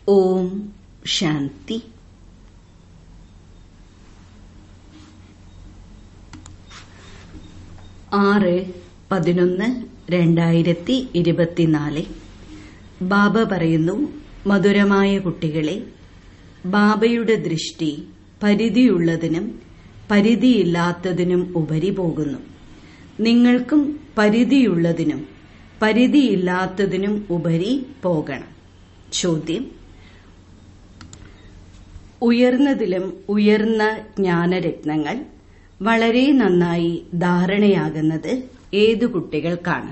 ഓം ശാന്തി ആറ് പതിനൊന്ന് രണ്ടായിരത്തി ഇരുപത്തിനാല് ബാബ പറയുന്നു മധുരമായ കുട്ടികളെ ബാബയുടെ ദൃഷ്ടി പരിധിയുള്ളതിനും പരിധിയില്ലാത്തതിനും ഉപരി പോകുന്നു നിങ്ങൾക്കും പരിധിയുള്ളതിനും പരിധിയില്ലാത്തതിനും ഉപരി പോകണം ചോദ്യം ഉയർന്നതിലും ഉയർന്ന ജ്ഞാനരത്നങ്ങൾ വളരെ നന്നായി ധാരണയാകുന്നത് ഏതു കുട്ടികൾക്കാണ്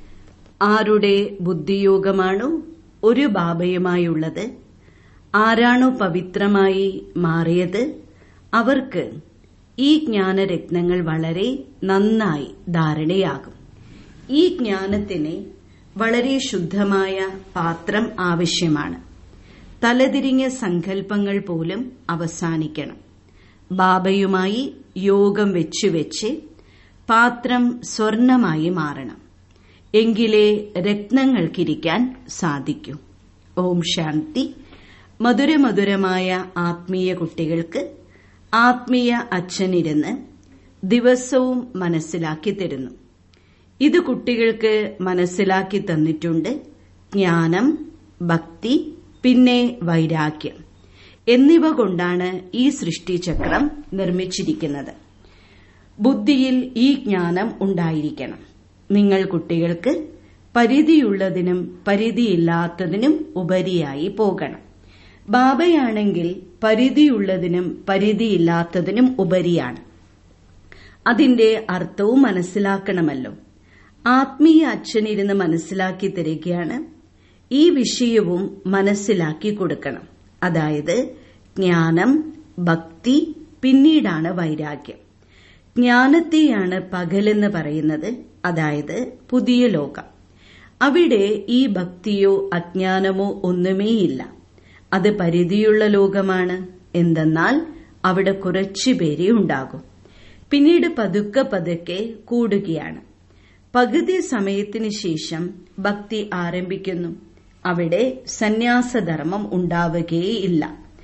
ആരുടെ ബുദ്ധിയോഗമാണോ ഒരു ബാബയുമായുള്ളത് ആരാണോ പവിത്രമായി മാറിയത് അവർക്ക് ഈ ജ്ഞാനരത്നങ്ങൾ വളരെ നന്നായി ധാരണയാകും ഈ ജ്ഞാനത്തിന് വളരെ ശുദ്ധമായ പാത്രം ആവശ്യമാണ് തലതിരിഞ്ഞ സങ്കല്പങ്ങൾ പോലും അവസാനിക്കണം ബാബയുമായി യോഗം വെച്ച് വെച്ച് പാത്രം സ്വർണമായി മാറണം എങ്കിലേ രത്നങ്ങൾക്കിരിക്കാൻ സാധിക്കൂ ഓം ശാന്തി മധുരമധുരമായ ആത്മീയ കുട്ടികൾക്ക് ആത്മീയ അച്ഛനിരുന്ന് ദിവസവും മനസ്സിലാക്കി തരുന്നു ഇത് കുട്ടികൾക്ക് മനസ്സിലാക്കി തന്നിട്ടുണ്ട് ജ്ഞാനം ഭക്തി പിന്നെ വൈരാഗ്യം എന്നിവ കൊണ്ടാണ് ഈ സൃഷ്ടിചക്രം നിർമ്മിച്ചിരിക്കുന്നത് ബുദ്ധിയിൽ ഈ ജ്ഞാനം ഉണ്ടായിരിക്കണം നിങ്ങൾ കുട്ടികൾക്ക് പരിധിയുള്ളതിനും പരിധിയില്ലാത്തതിനും ഉപരിയായി പോകണം ബാബയാണെങ്കിൽ പരിധിയുള്ളതിനും പരിധിയില്ലാത്തതിനും ഉപരിയാണ് അതിന്റെ അർത്ഥവും മനസ്സിലാക്കണമല്ലോ ആത്മീയ അച്ഛനിരുന്ന് മനസ്സിലാക്കി തരികയാണ് ഈ വിഷയവും മനസ്സിലാക്കി കൊടുക്കണം അതായത് ജ്ഞാനം ഭക്തി പിന്നീടാണ് വൈരാഗ്യം ജ്ഞാനത്തെയാണ് പകലെന്ന് പറയുന്നത് അതായത് പുതിയ ലോകം അവിടെ ഈ ഭക്തിയോ അജ്ഞാനമോ ഒന്നുമേയില്ല അത് പരിധിയുള്ള ലോകമാണ് എന്തെന്നാൽ അവിടെ കുറച്ചു പേരെ ഉണ്ടാകും പിന്നീട് പതുക്കെ പതുക്കെ കൂടുകയാണ് പകുതി സമയത്തിന് ശേഷം ഭക്തി ആരംഭിക്കുന്നു അവിടെ സന്യാസധർമ്മം ഉണ്ടാവുകയില്ല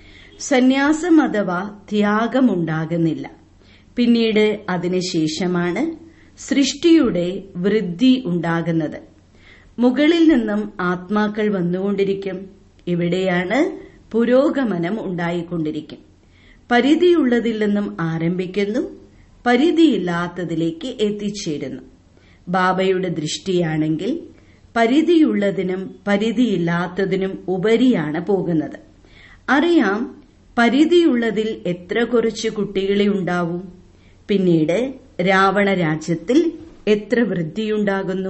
സന്യാസം അഥവാ ത്യാഗമുണ്ടാകുന്നില്ല പിന്നീട് അതിനുശേഷമാണ് സൃഷ്ടിയുടെ വൃദ്ധി ഉണ്ടാകുന്നത് മുകളിൽ നിന്നും ആത്മാക്കൾ വന്നുകൊണ്ടിരിക്കും ഇവിടെയാണ് പുരോഗമനം ഉണ്ടായിക്കൊണ്ടിരിക്കും പരിധിയുള്ളതിൽ നിന്നും ആരംഭിക്കുന്നു പരിധിയില്ലാത്തതിലേക്ക് എത്തിച്ചേരുന്നു ബാബയുടെ ദൃഷ്ടിയാണെങ്കിൽ പരിധിയുള്ളതിനും പരിധിയില്ലാത്തതിനും ഉപരിയാണ് പോകുന്നത് അറിയാം പരിധിയുള്ളതിൽ എത്ര കുറച്ച് കുട്ടികളെ ഉണ്ടാവും പിന്നീട് രാവണ രാജ്യത്തിൽ എത്ര വൃദ്ധിയുണ്ടാകുന്നു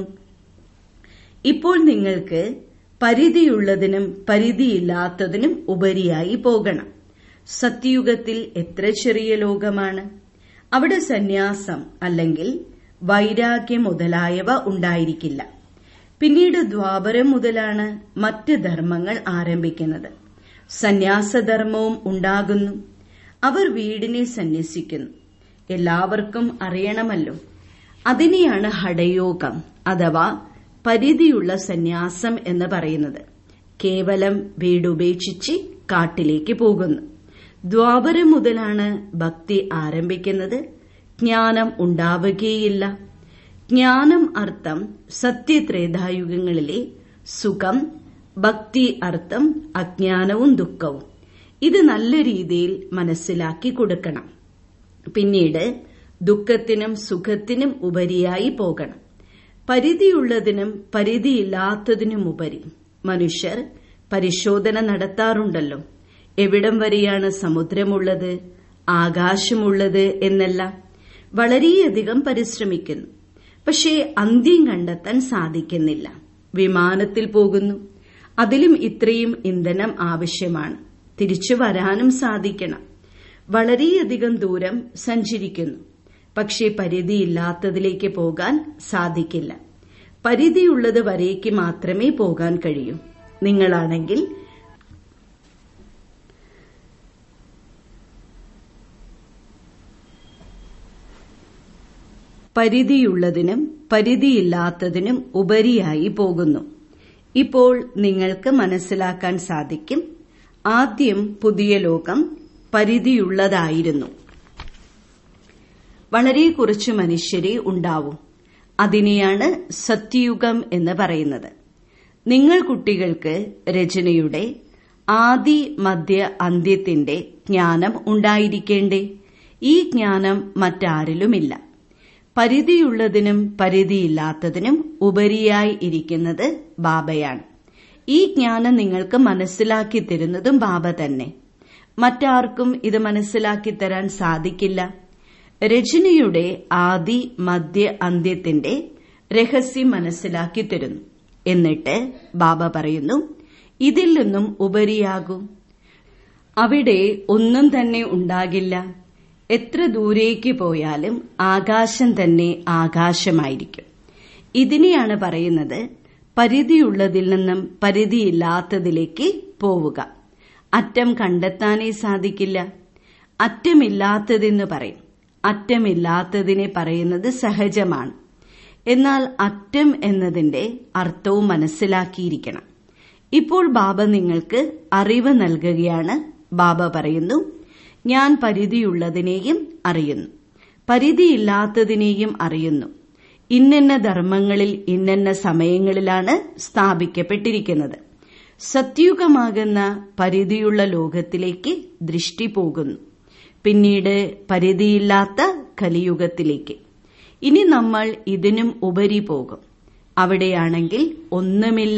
ഇപ്പോൾ നിങ്ങൾക്ക് പരിധിയുള്ളതിനും പരിധിയില്ലാത്തതിനും ഉപരിയായി പോകണം സത്യയുഗത്തിൽ എത്ര ചെറിയ ലോകമാണ് അവിടെ സന്യാസം അല്ലെങ്കിൽ വൈരാഗ്യം മുതലായവ ഉണ്ടായിരിക്കില്ല പിന്നീട് ദ്വാപരം മുതലാണ് മറ്റ് ധർമ്മങ്ങൾ ആരംഭിക്കുന്നത് സന്യാസധർമ്മവും ഉണ്ടാകുന്നു അവർ വീടിനെ സന്യസിക്കുന്നു എല്ലാവർക്കും അറിയണമല്ലോ അതിനെയാണ് ഹഠയോഗം അഥവാ പരിധിയുള്ള സന്യാസം എന്ന് പറയുന്നത് കേവലം വീടുപേക്ഷിച്ച് കാട്ടിലേക്ക് പോകുന്നു ദ്വാപരം മുതലാണ് ഭക്തി ആരംഭിക്കുന്നത് ജ്ഞാനം ഉണ്ടാവുകയില്ല ജ്ഞാനം അർത്ഥം സത്യത്രേതായുഗങ്ങളിലെ സുഖം ഭക്തി അർത്ഥം അജ്ഞാനവും ദുഃഖവും ഇത് നല്ല രീതിയിൽ മനസ്സിലാക്കി കൊടുക്കണം പിന്നീട് ദുഃഖത്തിനും സുഖത്തിനും ഉപരിയായി പോകണം പരിധിയുള്ളതിനും പരിധിയില്ലാത്തതിനും ഉപരി മനുഷ്യർ പരിശോധന നടത്താറുണ്ടല്ലോ എവിടം വരെയാണ് സമുദ്രമുള്ളത് ആകാശമുള്ളത് എന്നെല്ലാം വളരെയധികം പരിശ്രമിക്കുന്നു പക്ഷേ അന്ത്യം കണ്ടെത്താൻ സാധിക്കുന്നില്ല വിമാനത്തിൽ പോകുന്നു അതിലും ഇത്രയും ഇന്ധനം ആവശ്യമാണ് തിരിച്ചു വരാനും സാധിക്കണം വളരെയധികം ദൂരം സഞ്ചരിക്കുന്നു പക്ഷേ പരിധിയില്ലാത്തതിലേക്ക് പോകാൻ സാധിക്കില്ല പരിധിയുള്ളത് വരേക്ക് മാത്രമേ പോകാൻ കഴിയൂ നിങ്ങളാണെങ്കിൽ പരിധിയുള്ളതിനും പരിധിയില്ലാത്തതിനും ഉപരിയായി പോകുന്നു ഇപ്പോൾ നിങ്ങൾക്ക് മനസ്സിലാക്കാൻ സാധിക്കും ആദ്യം പുതിയ ലോകം പരിധിയുള്ളതായിരുന്നു വളരെ കുറച്ച് മനുഷ്യരെ ഉണ്ടാവും അതിനെയാണ് സത്യയുഗം എന്ന് പറയുന്നത് നിങ്ങൾ കുട്ടികൾക്ക് രചനയുടെ ആദി മധ്യ അന്ത്യത്തിന്റെ ജ്ഞാനം ഉണ്ടായിരിക്കേണ്ടേ ഈ ജ്ഞാനം മറ്റാരിലുമില്ല പരിധിയുള്ളതിനും പരിധിയില്ലാത്തതിനും ഉപരിയായി ഇരിക്കുന്നത് ബാബയാണ് ഈ ജ്ഞാനം നിങ്ങൾക്ക് മനസ്സിലാക്കി തരുന്നതും ബാബ തന്നെ മറ്റാർക്കും ഇത് മനസ്സിലാക്കി തരാൻ സാധിക്കില്ല രചനയുടെ ആദി മധ്യ അന്ത്യത്തിന്റെ രഹസ്യം മനസ്സിലാക്കി തരുന്നു എന്നിട്ട് ബാബ പറയുന്നു ഇതിൽ നിന്നും ഉപരിയാകും അവിടെ ഒന്നും തന്നെ ഉണ്ടാകില്ല എത്ര ദൂരേക്ക് പോയാലും ആകാശം തന്നെ ആകാശമായിരിക്കും ഇതിനെയാണ് പറയുന്നത് പരിധിയുള്ളതിൽ നിന്നും പരിധിയില്ലാത്തതിലേക്ക് പോവുക അറ്റം കണ്ടെത്താനേ സാധിക്കില്ല അറ്റമില്ലാത്തതെന്ന് പറയും അറ്റമില്ലാത്തതിനെ പറയുന്നത് സഹജമാണ് എന്നാൽ അറ്റം എന്നതിന്റെ അർത്ഥവും മനസ്സിലാക്കിയിരിക്കണം ഇപ്പോൾ ബാബ നിങ്ങൾക്ക് അറിവ് നൽകുകയാണ് ബാബ പറയുന്നു ഞാൻ പരിധിയുള്ളതിനെയും അറിയുന്നു പരിധിയില്ലാത്തതിനെയും അറിയുന്നു ഇന്നെന്ന ധർമ്മങ്ങളിൽ ഇന്നെന്ന സമയങ്ങളിലാണ് സ്ഥാപിക്കപ്പെട്ടിരിക്കുന്നത് സത്യുഗമാകുന്ന പരിധിയുള്ള ലോകത്തിലേക്ക് ദൃഷ്ടി പോകുന്നു പിന്നീട് പരിധിയില്ലാത്ത കലിയുഗത്തിലേക്ക് ഇനി നമ്മൾ ഇതിനും ഉപരി പോകും അവിടെയാണെങ്കിൽ ഒന്നുമില്ല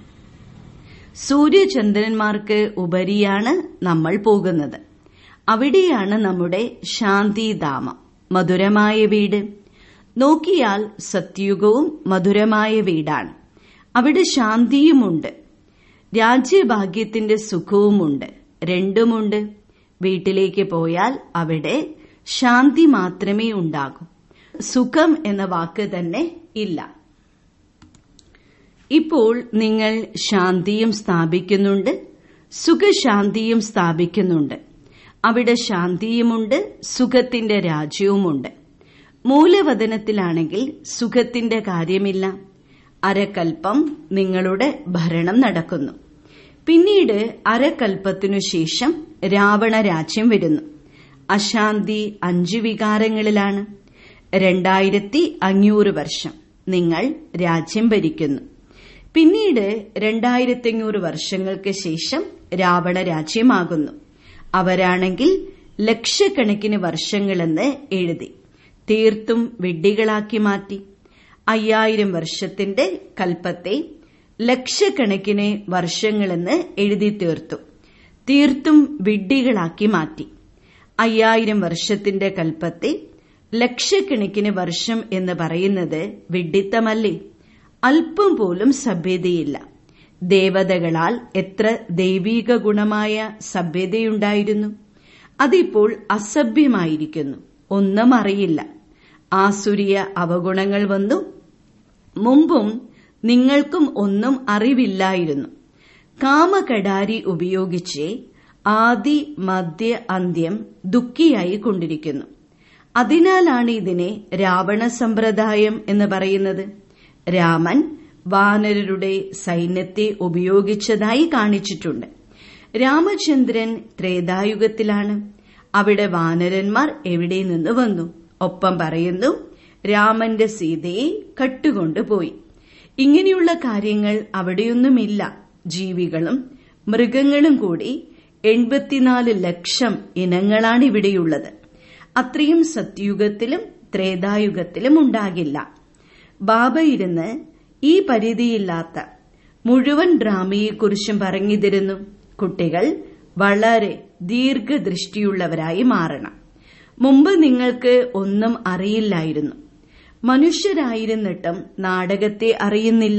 സൂര്യചന്ദ്രന്മാർക്ക് ഉപരിയാണ് നമ്മൾ പോകുന്നത് അവിടെയാണ് നമ്മുടെ ശാന്തിധാമം മധുരമായ വീട് നോക്കിയാൽ സത്യുഗവും മധുരമായ വീടാണ് അവിടെ ശാന്തിയുമുണ്ട് രാജ്യഭാഗ്യത്തിന്റെ സുഖവുമുണ്ട് രണ്ടുമുണ്ട് വീട്ടിലേക്ക് പോയാൽ അവിടെ ശാന്തി മാത്രമേ ഉണ്ടാകൂ സുഖം എന്ന വാക്ക് തന്നെ ഇല്ല ഇപ്പോൾ നിങ്ങൾ ശാന്തിയും സ്ഥാപിക്കുന്നുണ്ട് സുഖശാന്തിയും സ്ഥാപിക്കുന്നുണ്ട് അവിടെ ശാന്തിയുമുണ്ട് സുഖത്തിന്റെ രാജ്യവുമുണ്ട് മൂലവതനത്തിലാണെങ്കിൽ സുഖത്തിന്റെ കാര്യമില്ല അരക്കൽപ്പം നിങ്ങളുടെ ഭരണം നടക്കുന്നു പിന്നീട് അരക്കൽപ്പത്തിനു ശേഷം രാവണ രാജ്യം വരുന്നു അശാന്തി അഞ്ചു വികാരങ്ങളിലാണ് രണ്ടായിരത്തി അഞ്ഞൂറ് വർഷം നിങ്ങൾ രാജ്യം ഭരിക്കുന്നു പിന്നീട് രണ്ടായിരത്തി അഞ്ഞൂറ് വർഷങ്ങൾക്ക് ശേഷം രാവണ രാജ്യമാകുന്നു അവരാണെങ്കിൽ ലക്ഷക്കണക്കിന് വർഷങ്ങളെന്ന് എഴുതി തീർത്തും വിഡ്ഢികളാക്കി മാറ്റി അയ്യായിരം വർഷത്തിന്റെ കൽപ്പത്തെ ലക്ഷക്കണക്കിന് വർഷങ്ങളെന്ന് എഴുതി തീർത്തു തീർത്തും വിഡ്ഢികളാക്കി മാറ്റി അയ്യായിരം വർഷത്തിന്റെ കൽപ്പത്തെ ലക്ഷക്കണക്കിന് വർഷം എന്ന് പറയുന്നത് വിഡ്ഢിത്തമല്ലേ അല്പം പോലും സഭ്യതയില്ല ദേവതകളാൽ എത്ര ദൈവീക ഗുണമായ സഭ്യതയുണ്ടായിരുന്നു അതിപ്പോൾ അസഭ്യമായിരിക്കുന്നു ഒന്നും അറിയില്ല ആസുരിയ അവഗുണങ്ങൾ വന്നു മുമ്പും നിങ്ങൾക്കും ഒന്നും അറിവില്ലായിരുന്നു കാമകടാരി ഉപയോഗിച്ച് ആദി മധ്യ അന്ത്യം ദുഃഖിയായി കൊണ്ടിരിക്കുന്നു അതിനാലാണ് ഇതിനെ രാവണ സമ്പ്രദായം എന്ന് പറയുന്നത് രാമൻ വാനരരുടെ സൈന്യത്തെ ഉപയോഗിച്ചതായി കാണിച്ചിട്ടുണ്ട് രാമചന്ദ്രൻ ത്രേതായുഗത്തിലാണ് അവിടെ വാനരന്മാർ എവിടെ നിന്ന് വന്നു ഒപ്പം പറയുന്നു രാമന്റെ സീതയെ കട്ടുകൊണ്ടുപോയി ഇങ്ങനെയുള്ള കാര്യങ്ങൾ അവിടെയൊന്നുമില്ല ജീവികളും മൃഗങ്ങളും കൂടി എൺപത്തിനാല് ലക്ഷം ഇനങ്ങളാണ് ഇവിടെയുള്ളത് അത്രയും സത്യുഗത്തിലും ത്രേതായുഗത്തിലും ഉണ്ടാകില്ല ബാബ ഇരുന്ന് ഈ പരിധിയില്ലാത്ത മുഴുവൻ ഡ്രാമയെക്കുറിച്ചും പറഞ്ഞിരുന്നു കുട്ടികൾ വളരെ ദീർഘദൃഷ്ടിയുള്ളവരായി മാറണം മുമ്പ് നിങ്ങൾക്ക് ഒന്നും അറിയില്ലായിരുന്നു മനുഷ്യരായിരുന്നിട്ടും നാടകത്തെ അറിയുന്നില്ല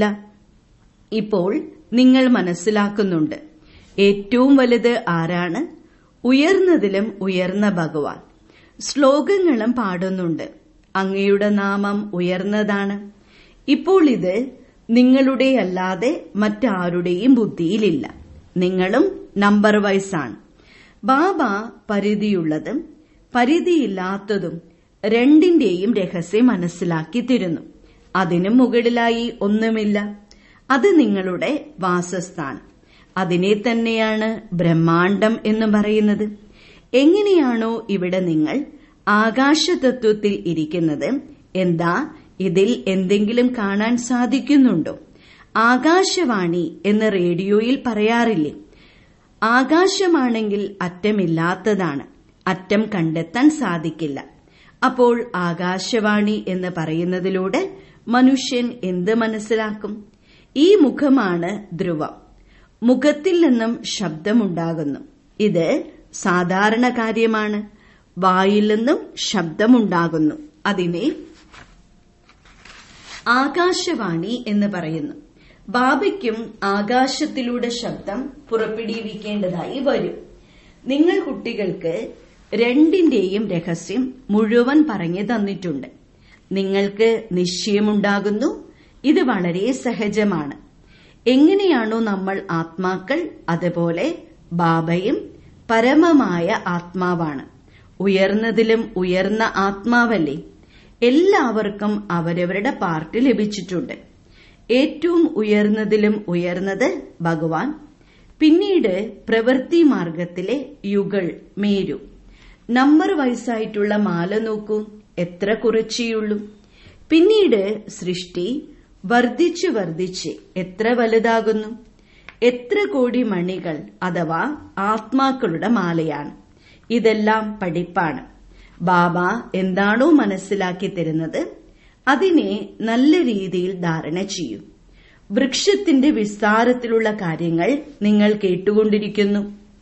ഇപ്പോൾ നിങ്ങൾ മനസ്സിലാക്കുന്നുണ്ട് ഏറ്റവും വലുത് ആരാണ് ഉയർന്നതിലും ഉയർന്ന ഭഗവാൻ ശ്ലോകങ്ങളും പാടുന്നുണ്ട് അങ്ങയുടെ നാമം ഉയർന്നതാണ് ഇപ്പോൾ ഇത് നിങ്ങളുടെ അല്ലാതെ മറ്റാരുടെയും ബുദ്ധിയിലില്ല നിങ്ങളും നമ്പർ വൈസ് ആണ് ബാബ പരിധിയുള്ളതും പരിധിയില്ലാത്തതും രണ്ടിന്റെയും രഹസ്യം മനസ്സിലാക്കി തരുന്നു അതിനും മുകളിലായി ഒന്നുമില്ല അത് നിങ്ങളുടെ വാസസ്ഥാനം അതിനെ തന്നെയാണ് ബ്രഹ്മാണ്ടം എന്ന് പറയുന്നത് എങ്ങനെയാണോ ഇവിടെ നിങ്ങൾ ആകാശതത്വത്തിൽ ഇരിക്കുന്നത് എന്താ ഇതിൽ എന്തെങ്കിലും കാണാൻ സാധിക്കുന്നുണ്ടോ ആകാശവാണി എന്ന് റേഡിയോയിൽ പറയാറില്ലേ ആകാശമാണെങ്കിൽ അറ്റമില്ലാത്തതാണ് അറ്റം കണ്ടെത്താൻ സാധിക്കില്ല അപ്പോൾ ആകാശവാണി എന്ന് പറയുന്നതിലൂടെ മനുഷ്യൻ എന്ത് മനസ്സിലാക്കും ഈ മുഖമാണ് ധ്രുവം മുഖത്തിൽ നിന്നും ശബ്ദമുണ്ടാകുന്നു ഇത് സാധാരണ കാര്യമാണ് വായിൽ നിന്നും ശബ്ദമുണ്ടാകുന്നു അതിനെ ആകാശവാണി എന്ന് പറയുന്നു ബാബയ്ക്കും ആകാശത്തിലൂടെ ശബ്ദം പുറപ്പെടുവിക്കേണ്ടതായി വരും നിങ്ങൾ കുട്ടികൾക്ക് രണ്ടിന്റെയും രഹസ്യം മുഴുവൻ പറഞ്ഞു തന്നിട്ടുണ്ട് നിങ്ങൾക്ക് നിശ്ചയമുണ്ടാകുന്നു ഇത് വളരെ സഹജമാണ് എങ്ങനെയാണോ നമ്മൾ ആത്മാക്കൾ അതുപോലെ ബാബയും പരമമായ ആത്മാവാണ് ഉയർന്നതിലും ഉയർന്ന ആത്മാവല്ലേ എല്ലാവർക്കും അവരവരുടെ പാർട്ട് ലഭിച്ചിട്ടുണ്ട് ഏറ്റവും ഉയർന്നതിലും ഉയർന്നത് ഭഗവാൻ പിന്നീട് പ്രവൃത്തി മാർഗത്തിലെ യുഗൾ മേരു നമ്പർ വയസ്സായിട്ടുള്ള മാല നോക്കൂ എത്ര കുറച്ചേയുള്ളൂ പിന്നീട് സൃഷ്ടി വർദ്ധിച്ചു വർദ്ധിച്ച് എത്ര വലുതാകുന്നു എത്ര കോടി മണികൾ അഥവാ ആത്മാക്കളുടെ മാലയാണ് ഇതെല്ലാം പഠിപ്പാണ് ബാബ എന്താണോ മനസ്സിലാക്കി തരുന്നത് അതിനെ നല്ല രീതിയിൽ ധാരണ ചെയ്യൂ വൃക്ഷത്തിന്റെ വിസ്താരത്തിലുള്ള കാര്യങ്ങൾ നിങ്ങൾ കേട്ടുകൊണ്ടിരിക്കുന്നു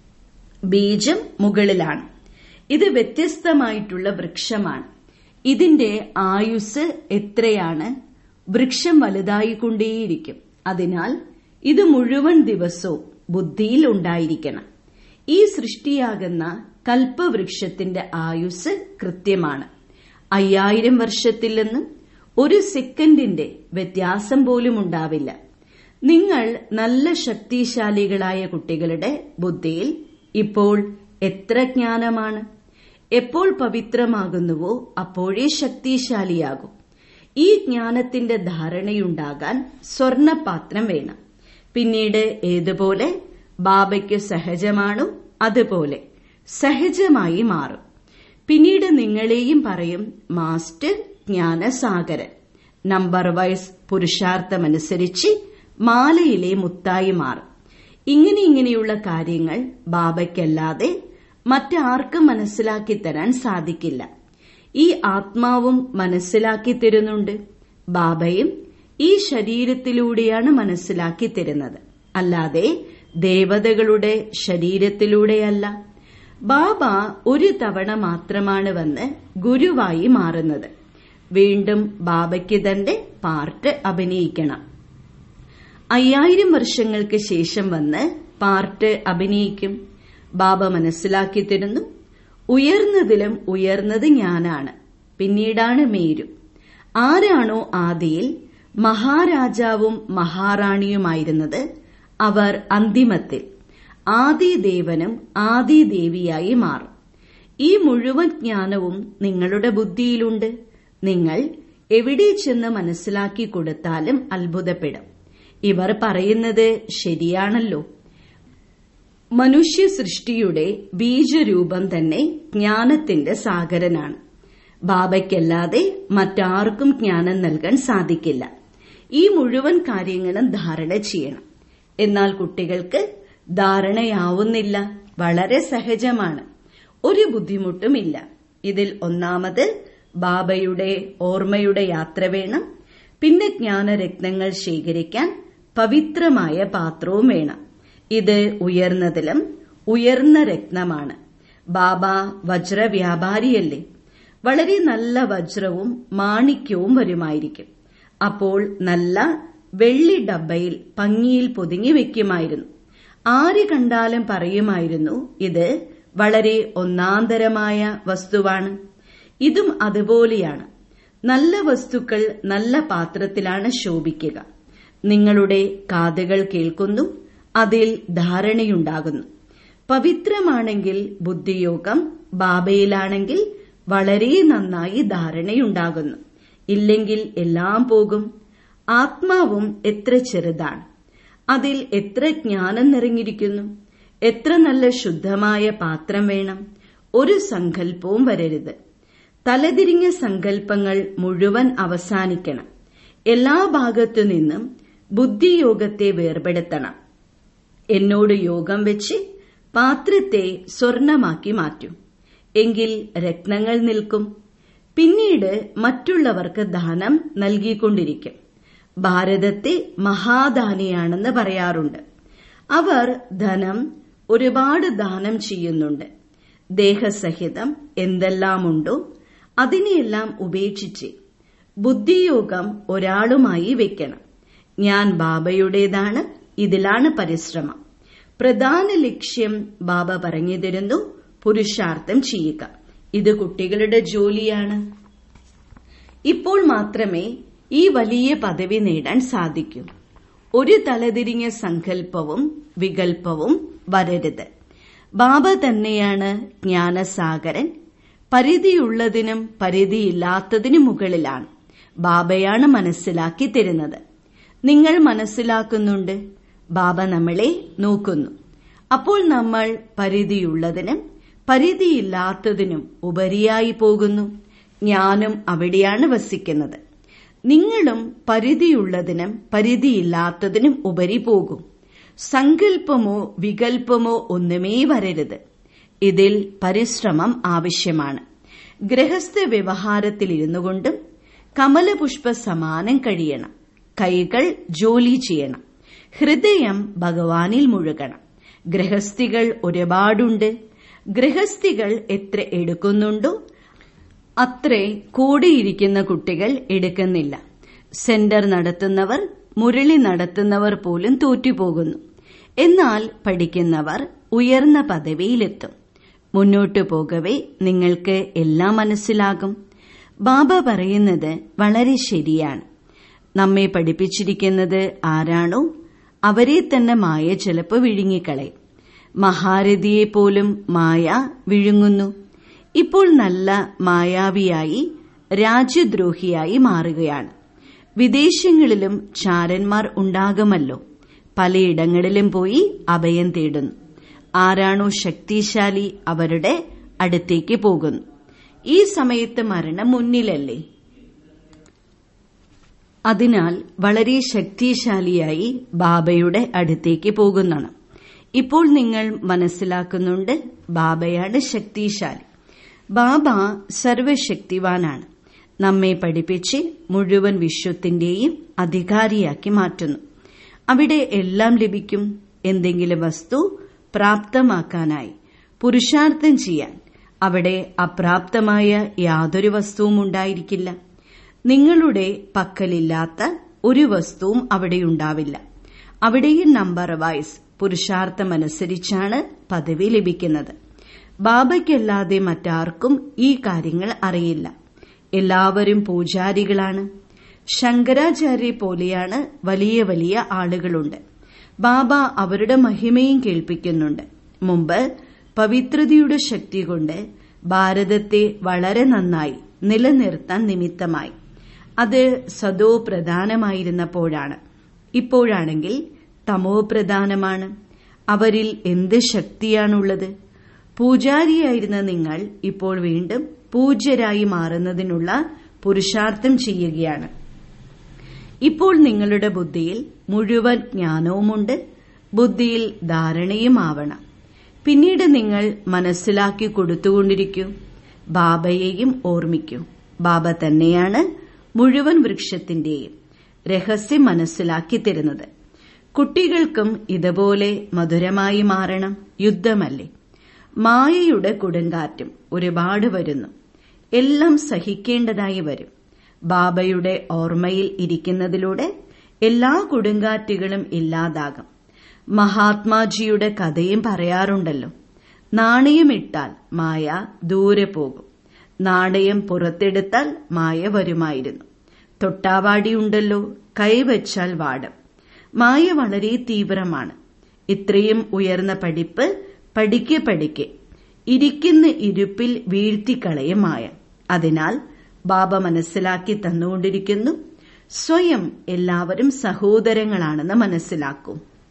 ബീജം മുകളിലാണ് ഇത് വ്യത്യസ്തമായിട്ടുള്ള വൃക്ഷമാണ് ഇതിന്റെ ആയുസ് എത്രയാണ് വൃക്ഷം വലുതായിക്കൊണ്ടേയിരിക്കും അതിനാൽ ഇത് മുഴുവൻ ദിവസവും ബുദ്ധിയിൽ ഉണ്ടായിരിക്കണം ഈ സൃഷ്ടിയാകുന്ന കൽപ്പവൃക്ഷത്തിന്റെ ആയുസ് കൃത്യമാണ് അയ്യായിരം വർഷത്തിൽ നിന്നും ഒരു സെക്കൻഡിന്റെ വ്യത്യാസം പോലും ഉണ്ടാവില്ല നിങ്ങൾ നല്ല ശക്തിശാലികളായ കുട്ടികളുടെ ബുദ്ധിയിൽ ഇപ്പോൾ എത്ര ജ്ഞാനമാണ് എപ്പോൾ പവിത്രമാകുന്നുവോ അപ്പോഴേ ശക്തിശാലിയാകും ഈ ജ്ഞാനത്തിന്റെ ധാരണയുണ്ടാകാൻ സ്വർണപാത്രം വേണം പിന്നീട് ഏതുപോലെ ബാബയ്ക്ക് സഹജമാണോ അതുപോലെ സഹജമായി മാറും പിന്നീട് നിങ്ങളെയും പറയും മാസ്റ്റർ ജ്ഞാനസാഗരൻ നമ്പർ വൈസ് പുരുഷാർത്ഥമനുസരിച്ച് മാലയിലെ മുത്തായി മാറും ഇങ്ങനെ ഇങ്ങനെയുള്ള കാര്യങ്ങൾ ബാബയ്ക്കല്ലാതെ മറ്റാർക്കും മനസ്സിലാക്കി തരാൻ സാധിക്കില്ല ഈ ആത്മാവും മനസ്സിലാക്കി തരുന്നുണ്ട് ബാബയും ഈ ശരീരത്തിലൂടെയാണ് മനസ്സിലാക്കി തരുന്നത് അല്ലാതെ ദേവതകളുടെ ശരീരത്തിലൂടെയല്ല ബാബ ഒരു തവണ മാത്രമാണ് വന്ന് ഗുരുവായി മാറുന്നത് വീണ്ടും ബാബയ്ക്ക് തന്റെ പാർട്ട് അഭിനയിക്കണം അയ്യായിരം വർഷങ്ങൾക്ക് ശേഷം വന്ന് പാർട്ട് അഭിനയിക്കും ബാബ മനസ്സിലാക്കി തരുന്നു ഉയർന്നതിലും ഉയർന്നത് ഞാനാണ് പിന്നീടാണ് മേരു ആരാണോ ആദിയിൽ മഹാരാജാവും മഹാറാണിയുമായിരുന്നത് അവർ അന്തിമത്തിൽ ആദിദേവനും ആദിദേവിയായി മാറും ഈ മുഴുവൻ ജ്ഞാനവും നിങ്ങളുടെ ബുദ്ധിയിലുണ്ട് നിങ്ങൾ എവിടെ ചെന്ന് മനസ്സിലാക്കി കൊടുത്താലും അത്ഭുതപ്പെടും ഇവർ പറയുന്നത് ശരിയാണല്ലോ മനുഷ്യ സൃഷ്ടിയുടെ ബീജരൂപം തന്നെ ജ്ഞാനത്തിന്റെ സാഗരനാണ് ബാബയ്ക്കല്ലാതെ മറ്റാർക്കും ജ്ഞാനം നൽകാൻ സാധിക്കില്ല ഈ മുഴുവൻ കാര്യങ്ങളും ധാരണ ചെയ്യണം എന്നാൽ കുട്ടികൾക്ക് ധാരണയാവുന്നില്ല വളരെ സഹജമാണ് ഒരു ബുദ്ധിമുട്ടുമില്ല ഇതിൽ ഒന്നാമത് ബാബയുടെ ഓർമ്മയുടെ യാത്ര വേണം പിന്നെ ജ്ഞാനരത്നങ്ങൾ ശേഖരിക്കാൻ പവിത്രമായ പാത്രവും വേണം ഇത് ഉയർന്നതിലും ഉയർന്ന രത്നമാണ് ബാബ വജ്ര വ്യാപാരിയല്ലേ വളരെ നല്ല വജ്രവും മാണിക്യവും വരുമായിരിക്കും അപ്പോൾ നല്ല വെള്ളി ഡബ്ബയിൽ ഭംഗിയിൽ പൊതിഞ്ഞു വെക്കുമായിരുന്നു ആര് കണ്ടാലും പറയുമായിരുന്നു ഇത് വളരെ ഒന്നാന്തരമായ വസ്തുവാണ് ഇതും അതുപോലെയാണ് നല്ല വസ്തുക്കൾ നല്ല പാത്രത്തിലാണ് ശോഭിക്കുക നിങ്ങളുടെ കാതുകൾ കേൾക്കുന്നു അതിൽ ധാരണയുണ്ടാകുന്നു പവിത്രമാണെങ്കിൽ ബുദ്ധിയോഗം ബാബയിലാണെങ്കിൽ വളരെ നന്നായി ധാരണയുണ്ടാകുന്നു ഇല്ലെങ്കിൽ എല്ലാം പോകും ആത്മാവും എത്ര ചെറുതാണ് അതിൽ എത്ര ജ്ഞാനം നിറഞ്ഞിരിക്കുന്നു എത്ര നല്ല ശുദ്ധമായ പാത്രം വേണം ഒരു സങ്കല്പവും വരരുത് തലതിരിഞ്ഞ സങ്കല്പങ്ങൾ മുഴുവൻ അവസാനിക്കണം എല്ലാ ഭാഗത്തു നിന്നും ബുദ്ധിയോഗത്തെ വേർപെടുത്തണം എന്നോട് യോഗം വെച്ച് പാത്രത്തെ സ്വർണമാക്കി മാറ്റും എങ്കിൽ രത്നങ്ങൾ നിൽക്കും പിന്നീട് മറ്റുള്ളവർക്ക് ദാനം നൽകിക്കൊണ്ടിരിക്കും ഭാരതത്തെ മഹാദാനിയാണെന്ന് പറയാറുണ്ട് അവർ ധനം ഒരുപാട് ദാനം ചെയ്യുന്നുണ്ട് ദേഹസഹിതം എന്തെല്ലാമുണ്ടോ അതിനെയെല്ലാം ഉപേക്ഷിച്ച് ബുദ്ധിയോഗം ഒരാളുമായി വെക്കണം ഞാൻ ബാബയുടേതാണ് ഇതിലാണ് പരിശ്രമം പ്രധാന ലക്ഷ്യം ബാബ പറഞ്ഞു തരുന്നു പുരുഷാർത്ഥം ചെയ്യുക ഇത് കുട്ടികളുടെ ജോലിയാണ് ഇപ്പോൾ മാത്രമേ ഈ വലിയ പദവി നേടാൻ സാധിക്കൂ ഒരു തലതിരിഞ്ഞ സങ്കല്പവും വികൽപ്പവും വരരുത് ബാബ തന്നെയാണ് ജ്ഞാനസാഗരൻ പരിധിയുള്ളതിനും പരിധിയില്ലാത്തതിനും മുകളിലാണ് ബാബയാണ് മനസ്സിലാക്കി തരുന്നത് നിങ്ങൾ മനസ്സിലാക്കുന്നുണ്ട് ബാബ നമ്മളെ നോക്കുന്നു അപ്പോൾ നമ്മൾ പരിധിയുള്ളതിനും പരിധിയില്ലാത്തതിനും ഉപരിയായി പോകുന്നു ഞാനും അവിടെയാണ് വസിക്കുന്നത് നിങ്ങളും പരിധിയുള്ളതിനും പരിധിയില്ലാത്തതിനും ഉപരി പോകും സങ്കല്പമോ വികൽപ്പമോ ഒന്നുമേ വരരുത് ഇതിൽ പരിശ്രമം ആവശ്യമാണ് ഗൃഹസ്ഥ വ്യവഹാരത്തിലിരുന്നു കൊണ്ടും കമലപുഷ്പ സമാനം കഴിയണം കൈകൾ ജോലി ചെയ്യണം ഹൃദയം ഭഗവാനിൽ മുഴുകണം ഗൃഹസ്ഥികൾ ഒരുപാടുണ്ട് ഗൃഹസ്ഥികൾ എത്ര എടുക്കുന്നുണ്ടോ അത്രേ കൂടിയിരിക്കുന്ന കുട്ടികൾ എടുക്കുന്നില്ല സെന്റർ നടത്തുന്നവർ മുരളി നടത്തുന്നവർ പോലും തോറ്റുപോകുന്നു എന്നാൽ പഠിക്കുന്നവർ ഉയർന്ന പദവിയിലെത്തും മുന്നോട്ടു പോകവേ നിങ്ങൾക്ക് എല്ലാം മനസ്സിലാകും ബാബ പറയുന്നത് വളരെ ശരിയാണ് നമ്മെ പഠിപ്പിച്ചിരിക്കുന്നത് ആരാണോ അവരെ തന്നെ മായ ചിലപ്പോൾ വിഴുങ്ങിക്കളയും മഹാരഥിയെ പോലും മായ വിഴുങ്ങുന്നു ഇപ്പോൾ നല്ല മായാവിയായി രാജ്യദ്രോഹിയായി മാറുകയാണ് വിദേശങ്ങളിലും ചാരന്മാർ ഉണ്ടാകുമല്ലോ പലയിടങ്ങളിലും പോയി അഭയം തേടുന്നു ആരാണോ ശക്തിശാലി അവരുടെ അടുത്തേക്ക് പോകുന്നു ഈ സമയത്ത് മരണം മുന്നിലല്ലേ അതിനാൽ വളരെ ശക്തിശാലിയായി ബാബയുടെ അടുത്തേക്ക് പോകുന്നതാണ് ഇപ്പോൾ നിങ്ങൾ മനസ്സിലാക്കുന്നുണ്ട് ബാബയാണ് ശക്തിശാലി ബാബ സർവശക്തിവാനാണ് നമ്മെ പഠിപ്പിച്ച് മുഴുവൻ വിശ്വത്തിന്റെയും അധികാരിയാക്കി മാറ്റുന്നു അവിടെ എല്ലാം ലഭിക്കും എന്തെങ്കിലും വസ്തു പ്രാപ്തമാക്കാനായി പുരുഷാർത്ഥം ചെയ്യാൻ അവിടെ അപ്രാപ്തമായ യാതൊരു വസ്തുവും ഉണ്ടായിരിക്കില്ല നിങ്ങളുടെ പക്കലില്ലാത്ത ഒരു വസ്തുവും അവിടെ ഉണ്ടാവില്ല അവിടെയും നമ്പർ വൈസ് പുരുഷാർത്ഥമനുസരിച്ചാണ് പദവി ലഭിക്കുന്നത് ബാബയ്ക്കല്ലാതെ മറ്റാർക്കും ഈ കാര്യങ്ങൾ അറിയില്ല എല്ലാവരും പൂജാരികളാണ് ശങ്കരാചാര്യ പോലെയാണ് വലിയ വലിയ ആളുകളുണ്ട് ബാബ അവരുടെ മഹിമയും കേൾപ്പിക്കുന്നുണ്ട് മുമ്പ് പവിത്രതയുടെ ശക്തി കൊണ്ട് ഭാരതത്തെ വളരെ നന്നായി നിലനിർത്താൻ നിമിത്തമായി അത് സദോ പ്രധാനമായിരുന്നപ്പോഴാണ് ഇപ്പോഴാണെങ്കിൽ തമോ പ്രധാനമാണ് അവരിൽ എന്ത് ശക്തിയാണുള്ളത് പൂജാരിയായിരുന്ന നിങ്ങൾ ഇപ്പോൾ വീണ്ടും പൂജ്യരായി മാറുന്നതിനുള്ള പുരുഷാർത്ഥം ചെയ്യുകയാണ് ഇപ്പോൾ നിങ്ങളുടെ ബുദ്ധിയിൽ മുഴുവൻ ജ്ഞാനവുമുണ്ട് ബുദ്ധിയിൽ ധാരണയുമാവണം പിന്നീട് നിങ്ങൾ മനസ്സിലാക്കി കൊടുത്തുകൊണ്ടിരിക്കൂ ബാബയെയും ഓർമ്മിക്കൂ ബാബ തന്നെയാണ് മുഴുവൻ വൃക്ഷത്തിന്റെയും രഹസ്യം മനസ്സിലാക്കി തരുന്നത് കുട്ടികൾക്കും ഇതുപോലെ മധുരമായി മാറണം യുദ്ധമല്ലേ മായയുടെ കൊടുങ്കാറ്റും ഒരുപാട് വരുന്നു എല്ലാം സഹിക്കേണ്ടതായി വരും ബാബയുടെ ഓർമ്മയിൽ ഇരിക്കുന്നതിലൂടെ എല്ലാ കൊടുങ്കാറ്റുകളും ഇല്ലാതാകും മഹാത്മാജിയുടെ കഥയും പറയാറുണ്ടല്ലോ നാണയമിട്ടാൽ മായ ദൂരെ പോകും നാണയം പുറത്തെടുത്താൽ മായ വരുമായിരുന്നു തൊട്ടാവാടിയുണ്ടല്ലോ കൈവച്ചാൽ വാടും മായ വളരെ തീവ്രമാണ് ഇത്രയും ഉയർന്ന പഠിപ്പ് പഠിക്കെ പഠിക്കെ ഇരിക്കുന്ന ഇരുപ്പിൽ വീഴ്ത്തിക്കളയും മായ അതിനാൽ ബാബ മനസ്സിലാക്കി തന്നുകൊണ്ടിരിക്കുന്നു സ്വയം എല്ലാവരും സഹോദരങ്ങളാണെന്ന് മനസ്സിലാക്കും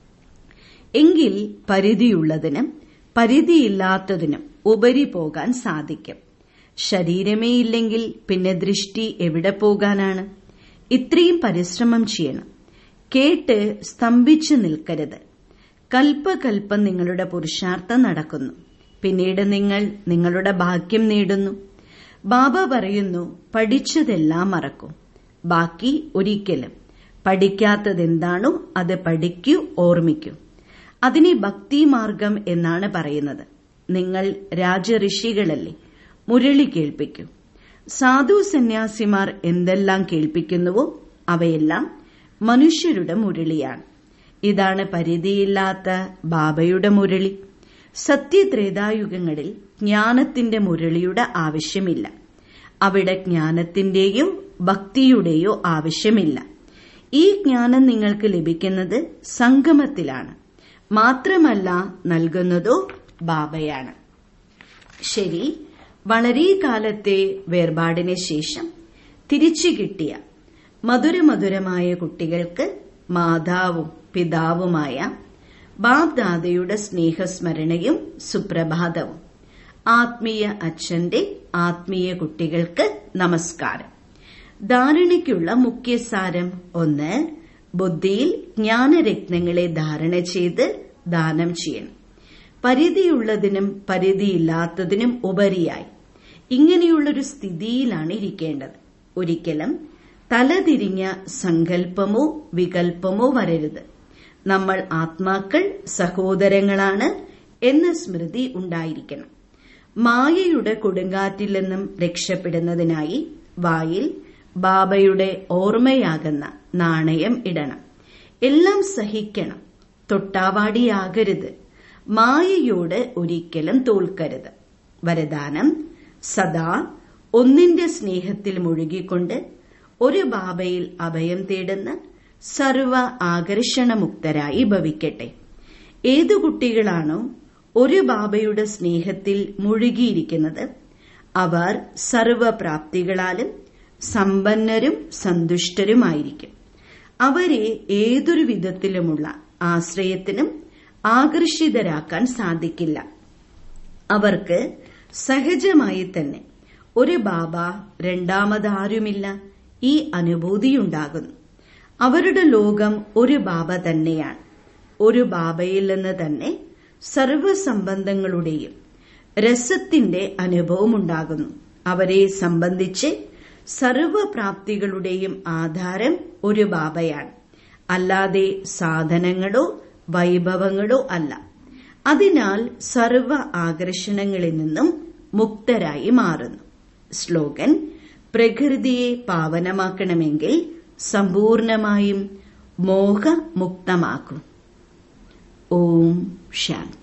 എങ്കിൽ പരിധിയുള്ളതിനും പരിധിയില്ലാത്തതിനും ഉപരി പോകാൻ സാധിക്കും ശരീരമേ ഇല്ലെങ്കിൽ പിന്നെ ദൃഷ്ടി എവിടെ പോകാനാണ് ഇത്രയും പരിശ്രമം ചെയ്യണം കേട്ട് സ്തംഭിച്ചു നിൽക്കരുത് കൽപ്പകൽപ്പം നിങ്ങളുടെ പുരുഷാർത്ഥം നടക്കുന്നു പിന്നീട് നിങ്ങൾ നിങ്ങളുടെ ഭാഗ്യം നേടുന്നു ബാബ പറയുന്നു പഠിച്ചതെല്ലാം മറക്കും ബാക്കി ഒരിക്കലും പഠിക്കാത്തതെന്താണോ അത് പഠിക്കൂ ഓർമ്മിക്കൂ അതിനെ ഭക്തിമാർഗം എന്നാണ് പറയുന്നത് നിങ്ങൾ രാജഋഷികളല്ലേ മുരളി കേൾപ്പിക്കൂ സാധു സന്യാസിമാർ എന്തെല്ലാം കേൾപ്പിക്കുന്നുവോ അവയെല്ലാം മനുഷ്യരുടെ മുരളിയാണ് ഇതാണ് പരിധിയില്ലാത്ത ബാബയുടെ മുരളി സത്യത്രേതായുഗങ്ങളിൽ ജ്ഞാനത്തിന്റെ മുരളിയുടെ ആവശ്യമില്ല അവിടെ ജ്ഞാനത്തിന്റെയോ ഭക്തിയുടെയോ ആവശ്യമില്ല ഈ ജ്ഞാനം നിങ്ങൾക്ക് ലഭിക്കുന്നത് സംഗമത്തിലാണ് മാത്രമല്ല നൽകുന്നതോ ബാബയാണ് ശരി വളരെ കാലത്തെ വേർപാടിന് ശേഷം തിരിച്ചു കിട്ടിയ മധുരമധുരമായ കുട്ടികൾക്ക് മാതാവും പിതാവുമായ ബാബ്ദാദയുടെ സ്നേഹസ്മരണയും സുപ്രഭാതവും ആത്മീയ അച്ഛന്റെ ആത്മീയ കുട്ടികൾക്ക് നമസ്കാരം ധാരണയ്ക്കുള്ള മുഖ്യസാരം ഒന്ന് ബുദ്ധിയിൽ ജ്ഞാനരത്നങ്ങളെ ധാരണ ചെയ്ത് ദാനം ചെയ്യണം പരിധിയുള്ളതിനും പരിധിയില്ലാത്തതിനും ഉപരിയായി ഇങ്ങനെയുള്ളൊരു സ്ഥിതിയിലാണ് ഇരിക്കേണ്ടത് ഒരിക്കലും തലതിരിഞ്ഞ സങ്കല്പമോ വികല്പമോ വരരുത് നമ്മൾ ആത്മാക്കൾ സഹോദരങ്ങളാണ് എന്ന സ്മൃതി ഉണ്ടായിരിക്കണം മായയുടെ കൊടുങ്കാറ്റിൽ നിന്നും രക്ഷപ്പെടുന്നതിനായി വായിൽ ബാബയുടെ ഓർമ്മയാകുന്ന നാണയം ഇടണം എല്ലാം സഹിക്കണം തൊട്ടാവാടിയാകരുത് മായയോട് ഒരിക്കലും തോൽക്കരുത് വരദാനം സദാ ഒന്നിന്റെ സ്നേഹത്തിൽ മുഴുകിക്കൊണ്ട് ഒരു ബാബയിൽ അഭയം തേടുന്ന സർവ ആകർഷണമുക്തരായി ഭവിക്കട്ടെ ഏതു കുട്ടികളാണോ ഒരു ബാബയുടെ സ്നേഹത്തിൽ മുഴുകിയിരിക്കുന്നത് അവർ സർവപ്രാപ്തികളാലും സമ്പന്നരും സന്തുഷ്ടരുമായിരിക്കും അവരെ ഏതൊരു വിധത്തിലുമുള്ള ആശ്രയത്തിനും ആകർഷിതരാക്കാൻ സാധിക്കില്ല അവർക്ക് സഹജമായി തന്നെ ഒരു ബാബ രണ്ടാമതാരുമില്ല ഈ അനുഭൂതിയുണ്ടാകുന്നു അവരുടെ ലോകം ഒരു ബാബ തന്നെയാണ് ഒരു ബാബയിൽ നിന്ന് തന്നെ സർവസംബന്ധങ്ങളുടെയും രസത്തിന്റെ അനുഭവമുണ്ടാകുന്നു അവരെ സംബന്ധിച്ച് സർവപ്രാപ്തികളുടെയും ആധാരം ഒരു ബാബയാണ് അല്ലാതെ സാധനങ്ങളോ വൈഭവങ്ങളോ അല്ല അതിനാൽ സർവ ആകർഷണങ്ങളിൽ നിന്നും മുക്തരായി മാറുന്നു സ്ലോഗൻ പ്രകൃതിയെ പാവനമാക്കണമെങ്കിൽ സമ്പൂർണമായും മോഹമുക്തമാക്കും ഓം ശാന്തി